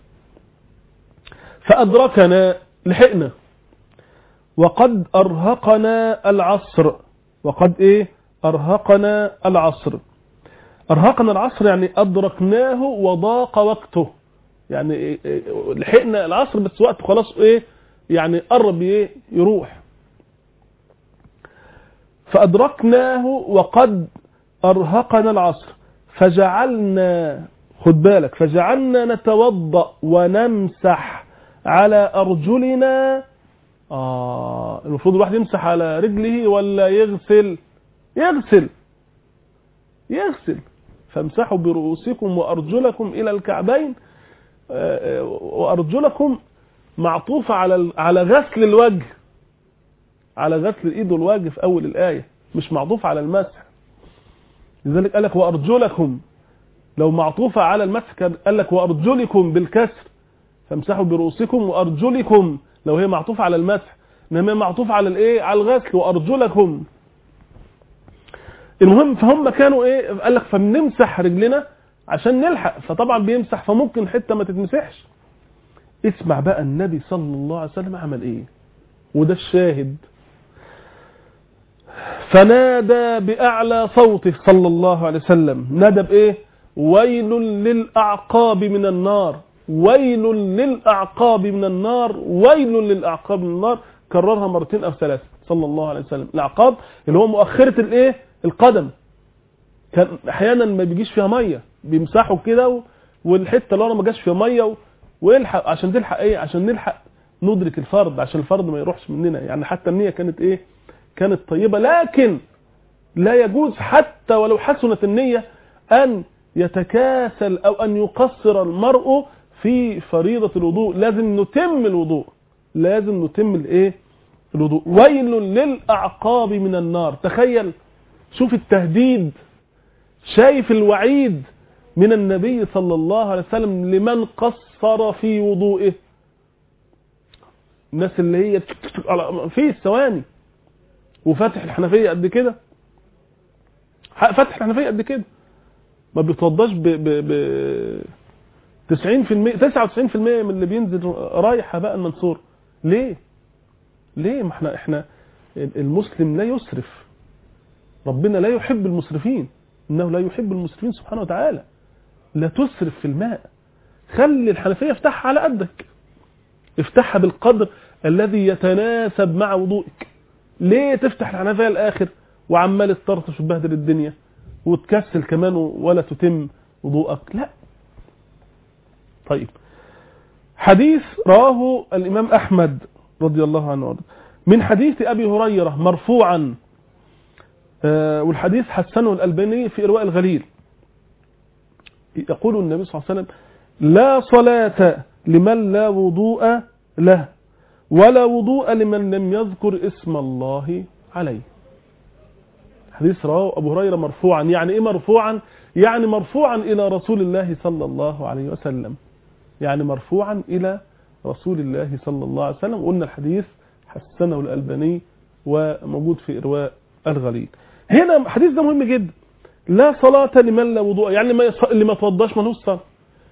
فأدركنا لحقنا وقد أرهقنا العصر وقد ايه أرهقنا العصر أرهقنا العصر يعني أدركناه وضاق وقته يعني إيه إيه لحقنا العصر بس وقته خلاص ايه يعني قرب ايه يروح فأدركناه وقد أرهقنا العصر فجعلنا خد بالك فجعلنا نتوضأ ونمسح على أرجلنا آه المفروض الواحد يمسح على رجله ولا يغسل يغسل يغسل فامسحوا برؤوسكم وأرجلكم إلى الكعبين آه، وأرجلكم معطوفة على على غسل الوجه على غسل الايد والوجه في اول الايه مش معطوف على المسح لذلك قال لك وارجلكم لو معطوفه على المسح كان قال لك وارجلكم بالكسر فامسحوا برؤوسكم وارجلكم لو هي معطوفه على المسح انما هي معطوفه على الايه على الغسل وارجلكم المهم فهم كانوا ايه قال لك فبنمسح رجلنا عشان نلحق فطبعا بيمسح فممكن حته ما تتمسحش اسمع بقى النبي صلى الله عليه وسلم عمل ايه وده الشاهد فنادى بأعلى صوته صلى الله عليه وسلم نادى بإيه ويل للأعقاب من النار ويل للأعقاب من النار ويل للأعقاب من النار كررها مرتين أو ثلاثة صلى الله عليه وسلم الأعقاب اللي هو مؤخرة الإيه القدم كان أحيانا ما بيجيش فيها مية بيمسحوا كده و- والحتة اللي ورا ما جاش فيها مية و- ويلحق عشان تلحق إيه عشان نلحق ندرك الفرض عشان الفرض ما يروحش مننا يعني حتى النية كانت ايه كانت طيبة لكن لا يجوز حتى ولو حسنت النية ان يتكاسل او ان يقصر المرء في فريضة الوضوء لازم نتم الوضوء لازم نتم الايه الوضوء ويل للأعقاب من النار تخيل شوف التهديد شايف الوعيد من النبي صلى الله عليه وسلم لمن قصر في وضوئه الناس اللي هي في ثواني وفاتح الحنفيه قد كده ح- فاتح الحنفيه قد كده ما بيتوضاش ب ب ب 90% 99% من اللي بينزل رايح بقى المنصور ليه؟ ليه؟ ما احنا احنا المسلم لا يسرف ربنا لا يحب المسرفين انه لا يحب المسرفين سبحانه وتعالى لا تسرف في الماء خلي الحنفيه افتحها على قدك افتحها بالقدر الذي يتناسب مع وضوئك ليه تفتح الحنفية الآخر وعمال تطرطش وتبهدل الدنيا وتكسل كمان ولا تتم وضوءك لا طيب حديث رواه الإمام أحمد رضي الله عنه وارضاه من حديث أبي هريرة مرفوعا آه، والحديث حسنه الألباني في إرواء الغليل يقول النبي صلى الله عليه وسلم لا صلاة لمن لا وضوء له ولا وضوء لمن لم يذكر اسم الله عليه حديث رواه أبو هريرة مرفوعا يعني إيه مرفوعا يعني مرفوعا إلى رسول الله صلى الله عليه وسلم يعني مرفوعا إلى رسول الله صلى الله عليه وسلم قلنا الحديث حسنه الألباني وموجود في إرواء الغليل هنا الحديث ده مهم جدا لا صلاة لمن لا وضوء يعني ما يص... اللي ما توضاش ملوش صلاة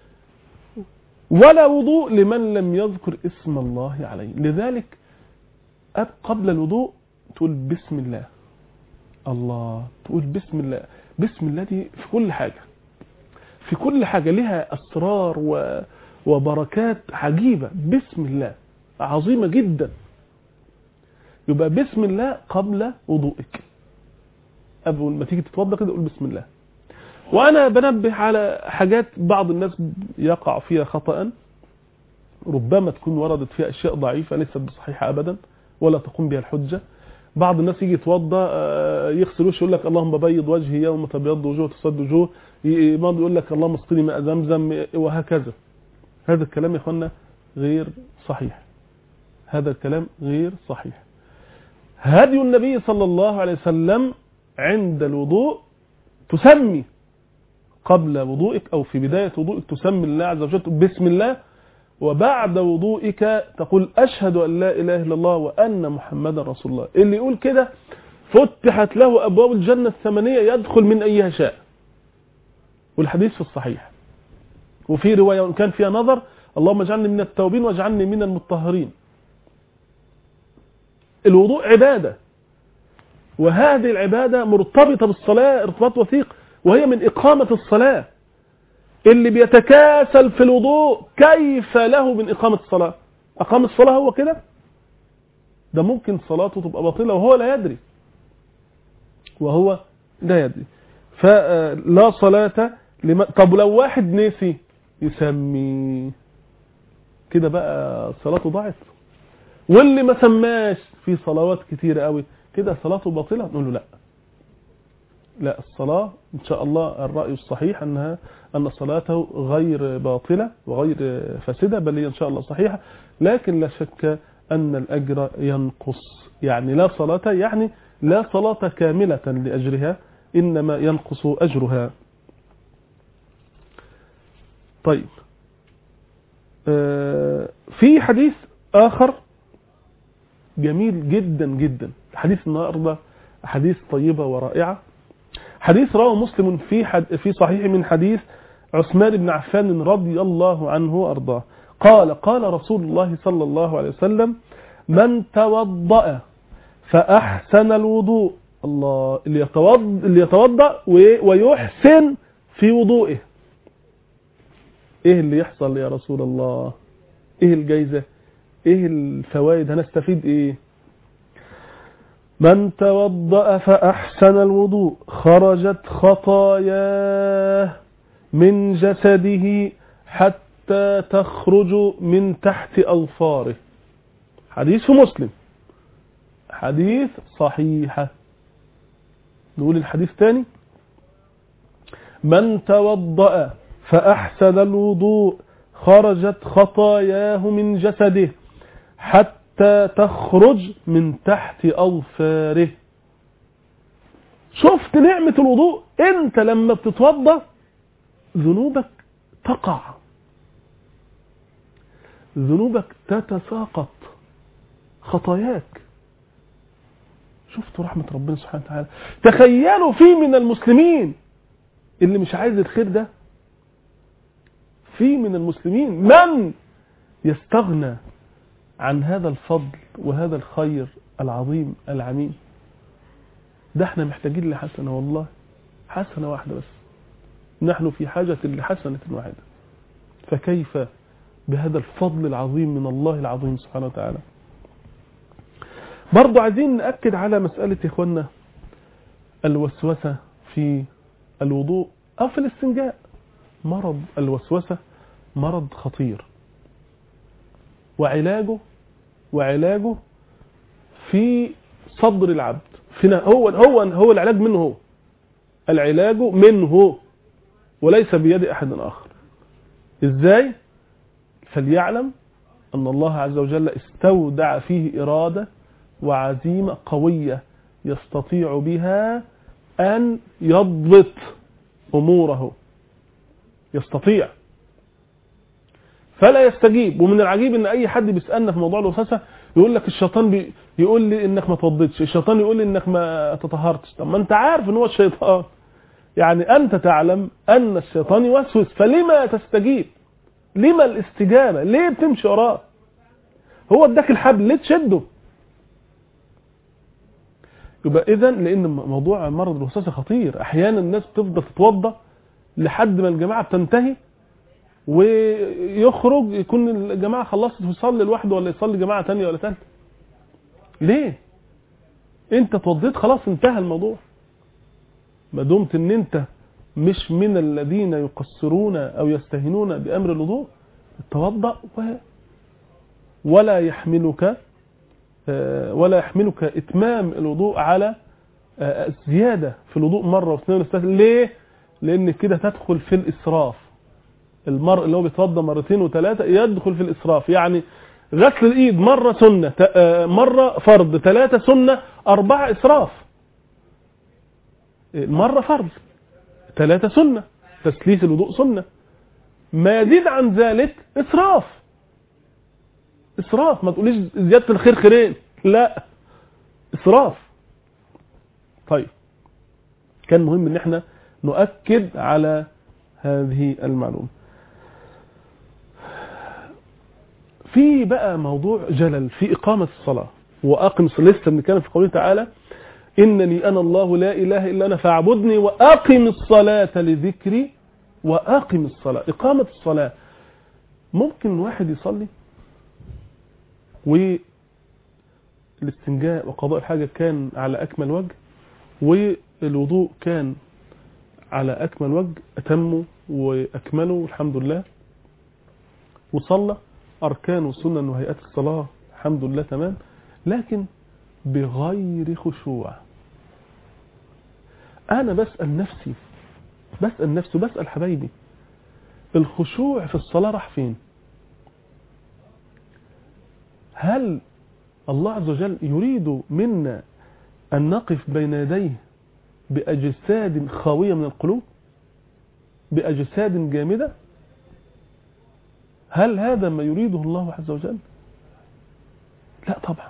ولا وضوء لمن لم يذكر اسم الله عليه لذلك أب قبل الوضوء تقول بسم الله الله تقول بسم الله بسم الله دي في كل حاجة في كل حاجة لها أسرار و... وبركات عجيبة بسم الله عظيمة جدا يبقى بسم الله قبل وضوئك قبل ما تيجي تتوضا كده قول بسم الله وانا بنبه على حاجات بعض الناس يقع فيها خطأ ربما تكون وردت فيها اشياء ضعيفة ليست بصحيحة ابدا ولا تقوم بها الحجة بعض الناس يجي يتوضا يغسل وشه يقول لك اللهم بيض وجهي يوم تبيض وجوه تصد وجوه بعض يقول لك اللهم اسقني ماء زمزم وهكذا هذا الكلام يا اخوانا غير صحيح هذا الكلام غير صحيح هدي النبي صلى الله عليه وسلم عند الوضوء تسمي قبل وضوئك أو في بداية وضوئك تسمي الله عز وجل بسم الله وبعد وضوئك تقول أشهد أن لا إله إلا الله وأن محمدا رسول الله اللي يقول كده فتحت له أبواب الجنة الثمانية يدخل من أيها شاء والحديث في الصحيح وفي رواية وإن كان فيها نظر اللهم اجعلني من التوبين واجعلني من المطهرين الوضوء عبادة وهذه العبادة مرتبطة بالصلاة ارتباط وثيق وهي من إقامة الصلاة اللي بيتكاسل في الوضوء كيف له من إقامة الصلاة أقام الصلاة هو كده ده ممكن صلاته تبقى باطلة وهو لا يدري وهو لا يدري فلا صلاة لما طب لو واحد نسي يسمي كده بقى صلاته ضاعت واللي ما سماش في صلوات كتيرة قوي كده صلاته باطلة نقول له لا لا الصلاة إن شاء الله الرأي الصحيح أنها أن صلاته غير باطلة وغير فاسدة بل هي إن شاء الله صحيحة لكن لا شك أن الأجر ينقص يعني لا صلاة يعني لا صلاة كاملة لأجرها إنما ينقص أجرها طيب في حديث آخر جميل جدا جدا حديث النهارده حديث طيبة ورائعة حديث رواه مسلم في حد في صحيح من حديث عثمان بن عفان رضي الله عنه وارضاه قال قال رسول الله صلى الله عليه وسلم من توضأ فأحسن الوضوء الله اللي يتوضأ اللي يتوضأ ويحسن في وضوئه ايه اللي يحصل يا رسول الله ايه الجايزة ايه الفوائد هنستفيد ايه من توضأ فأحسن الوضوء خرجت خطاياه من جسده حتى تخرج من تحت أظفاره حديث في مسلم حديث صحيحة نقول الحديث تاني من توضأ فأحسن الوضوء خرجت خطاياه من جسده حتى تخرج من تحت أظفاره شفت نعمة الوضوء انت لما بتتوضى ذنوبك تقع ذنوبك تتساقط خطاياك شفتوا رحمة ربنا سبحانه وتعالى تخيلوا في من المسلمين اللي مش عايز الخير ده في من المسلمين من يستغنى عن هذا الفضل وهذا الخير العظيم العميم ده احنا محتاجين لحسنة والله حسنة واحدة بس نحن في حاجة لحسنة واحدة فكيف بهذا الفضل العظيم من الله العظيم سبحانه وتعالى برضو عايزين نأكد على مسألة يا إخوانا الوسوسة في الوضوء أو في الاستنجاء مرض الوسوسة مرض خطير وعلاجه وعلاجه في صدر العبد فينا هو هو هو العلاج منه هو العلاج منه وليس بيد احد اخر ازاي فليعلم ان الله عز وجل استودع فيه اراده وعزيمه قويه يستطيع بها أن يضبط أموره يستطيع فلا يستجيب ومن العجيب ان اي حد بيسالنا في موضوع الوسوسه يقول لك الشيطان بي يقول لي انك ما توضيتش الشيطان يقول لي انك ما تطهرتش طب ما انت عارف ان هو الشيطان يعني انت تعلم ان الشيطان يوسوس فلما تستجيب لما الاستجابه ليه بتمشي وراه هو اداك الحبل ليه تشده يبقى اذا لان موضوع مرض الوسوسه خطير احيانا الناس بتفضل تتوضا لحد ما الجماعه بتنتهي ويخرج يكون الجماعه خلصت ويصلي لوحده ولا يصلي جماعه ثانيه ولا ثالثه ليه انت توضيت خلاص انتهى الموضوع ما دمت ان انت مش من الذين يقصرون او يستهينون بامر الوضوء توضا و ولا يحملك ولا يحملك اتمام الوضوء على الزياده في الوضوء مره واثنين وثلاثه ليه لان كده تدخل في الاسراف المرء اللي هو بيتوضا مرتين وثلاثه يدخل في الاسراف يعني غسل الايد مره سنه مره فرض ثلاثه سنه اربعه اسراف مره فرض ثلاثه سنه تسليس الوضوء سنه ما يزيد عن ذلك اسراف اسراف ما تقوليش زياده الخير خيرين لا اسراف طيب كان مهم ان احنا نؤكد على هذه المعلومه في بقى موضوع جلل في إقامة الصلاة وأقم لسه بنتكلم في قوله تعالى إنني أنا الله لا إله إلا أنا فاعبدني وأقم الصلاة لذكري وأقم الصلاة إقامة الصلاة ممكن واحد يصلي والاستنجاء وقضاء الحاجة كان على أكمل وجه والوضوء كان على أكمل وجه أتموا وأكملوا الحمد لله وصلى أركان وسنن وهيئات الصلاة الحمد لله تمام لكن بغير خشوع أنا بسأل نفسي بسأل نفسي بسأل حبايبي الخشوع في الصلاة راح فين هل الله عز وجل يريد منا أن نقف بين يديه بأجساد خاوية من القلوب بأجساد جامدة هل هذا ما يريده الله عز وجل لا طبعا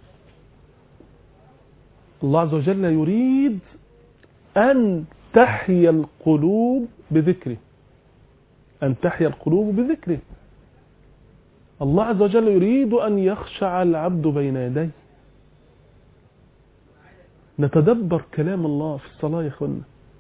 الله عز وجل يريد أن تحيا القلوب بذكره أن تحيا القلوب بذكره الله عز وجل يريد أن يخشع العبد بين يديه نتدبر كلام الله في الصلاة يا اخوانا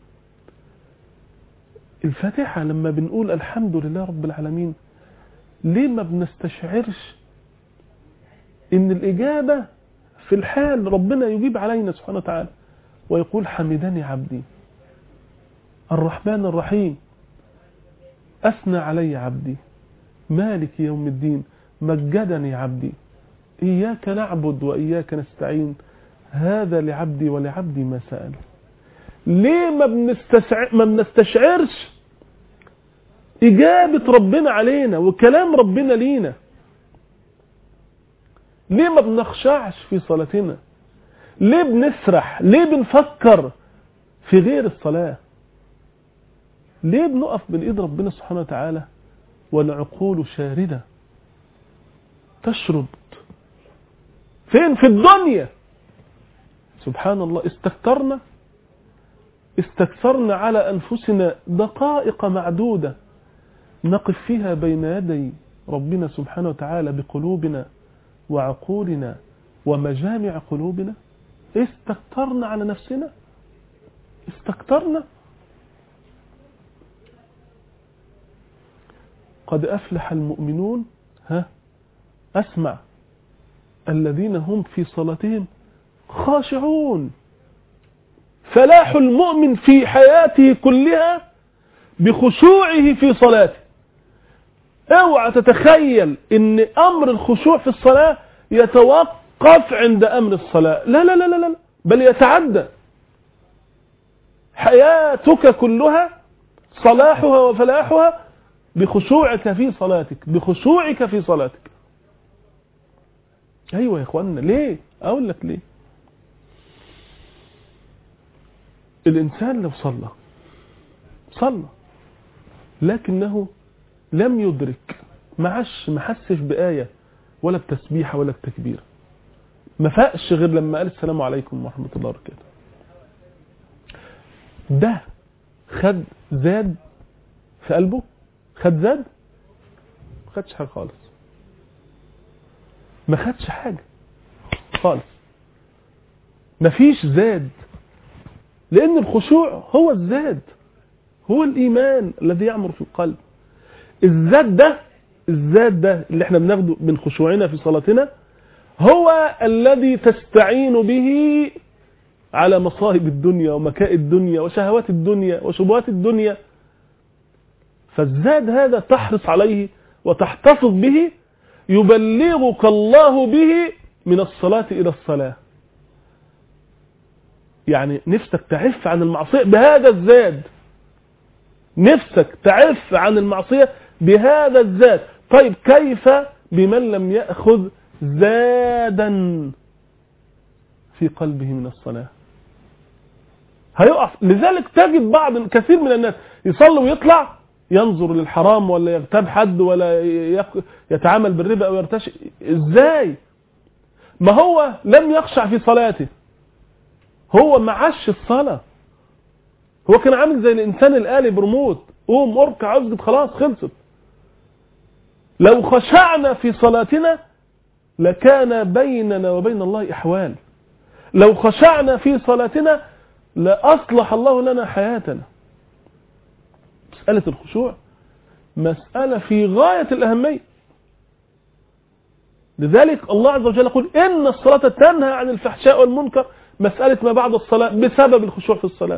الفاتحة لما بنقول الحمد لله رب العالمين ليه ما بنستشعرش ان الإجابة في الحال ربنا يجيب علينا سبحانه وتعالى ويقول حمدني عبدي الرحمن الرحيم أثنى علي عبدي مالك يوم الدين مجدني عبدي إياك نعبد وإياك نستعين هذا لعبدي ولعبدي ما سأل ليه ما, بنستشعر ما بنستشعرش إجابة ربنا علينا وكلام ربنا لينا ليه ما بنخشعش في صلاتنا ليه بنسرح ليه بنفكر في غير الصلاة ليه بنقف بين ايد ربنا سبحانه وتعالى والعقول شاردة تشرد فين في الدنيا سبحان الله استكترنا استكثرنا على أنفسنا دقائق معدودة نقف فيها بين يدي ربنا سبحانه وتعالى بقلوبنا وعقولنا ومجامع قلوبنا استكترنا على نفسنا استكترنا قد أفلح المؤمنون ها أسمع الذين هم في صلاتهم خاشعون فلاح المؤمن في حياته كلها بخشوعه في صلاته اوعى تتخيل ان امر الخشوع في الصلاة يتوقف عند امر الصلاة لا لا لا لا, لا. بل يتعدى حياتك كلها صلاحها وفلاحها بخشوعك في صلاتك بخشوعك في صلاتك ايوه يا اخوانا ليه اقول لك ليه الإنسان لو صلى صلى لكنه لم يدرك ما عش ما حسش بآية ولا بتسبيحة ولا بتكبير ما فاقش غير لما قال السلام عليكم ورحمة الله وبركاته ده خد زاد في قلبه خد زاد ما خدش حاجة خالص ما خدش حاجة خالص مفيش زاد لأن الخشوع هو الزاد هو الإيمان الذي يعمر في القلب الزاد ده الزاد ده اللي احنا بناخده من خشوعنا في صلاتنا هو الذي تستعين به على مصائب الدنيا ومكائد الدنيا وشهوات الدنيا وشبهات الدنيا فالزاد هذا تحرص عليه وتحتفظ به يبلغك الله به من الصلاة إلى الصلاة يعني نفسك تعف عن المعصية بهذا الزاد نفسك تعف عن المعصية بهذا الزاد طيب كيف بمن لم يأخذ زادا في قلبه من الصلاة هيقف لذلك تجد بعض كثير من الناس يصلي ويطلع ينظر للحرام ولا يغتاب حد ولا يتعامل بالربا او يرتشي ازاي ما هو لم يخشع في صلاته هو ما عاش الصلاة هو كان عامل زي الانسان الآلي برموت قوم اركع اسجد خلاص خلصت لو خشعنا في صلاتنا لكان بيننا وبين الله احوال لو خشعنا في صلاتنا لأصلح الله لنا حياتنا مسألة الخشوع مسألة في غاية الأهمية لذلك الله عز وجل يقول إن الصلاة تنهى عن الفحشاء والمنكر مسألة ما بعد الصلاة بسبب الخشوع في الصلاة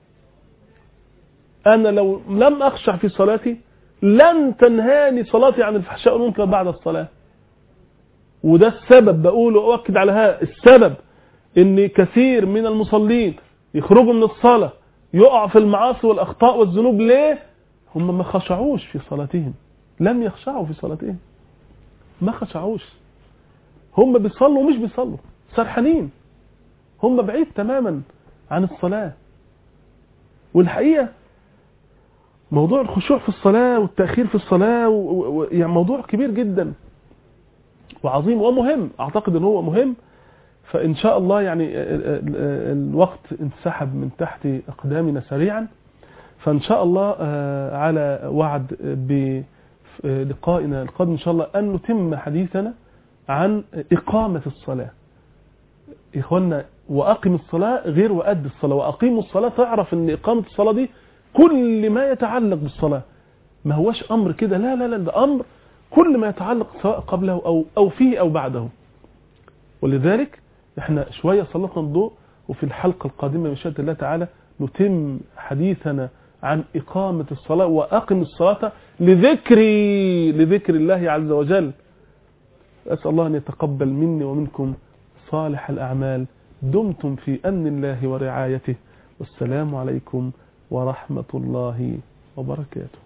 أنا لو لم أخشع في صلاتي لن تنهاني صلاتي عن الفحشاء والمنكر بعد الصلاة وده السبب بقول وأؤكد على هذا السبب ان كثير من المصلين يخرجوا من الصلاة يقع في المعاصي والأخطاء والذنوب ليه هم ما خشعوش في صلاتهم لم يخشعوا في صلاتهم ما خشعوش هم بيصلوا ومش بيصلوا سرحانين هم بعيد تماما عن الصلاة والحقيقة موضوع الخشوع في الصلاة والتأخير في الصلاة و... و... يعني موضوع كبير جدا وعظيم ومهم أعتقد أنه هو مهم فإن شاء الله يعني الوقت انسحب من تحت أقدامنا سريعا فإن شاء الله على وعد بلقائنا القادم إن شاء الله أن نتم حديثنا عن إقامة الصلاة إخوانا وأقم الصلاة غير وأد الصلاة وأقيموا الصلاة تعرف أن إقامة الصلاة دي كل ما يتعلق بالصلاة ما هوش أمر كده لا لا لا ده أمر كل ما يتعلق سواء قبله أو, أو فيه أو بعده ولذلك احنا شوية سلطنا الضوء وفي الحلقة القادمة بشهادة الله تعالى نتم حديثنا عن إقامة الصلاة وأقم الصلاة لذكري لذكر الله عز وجل أسأل الله أن يتقبل مني ومنكم صالح الأعمال دمتم في أمن الله ورعايته والسلام عليكم ورحمة الله وبركاته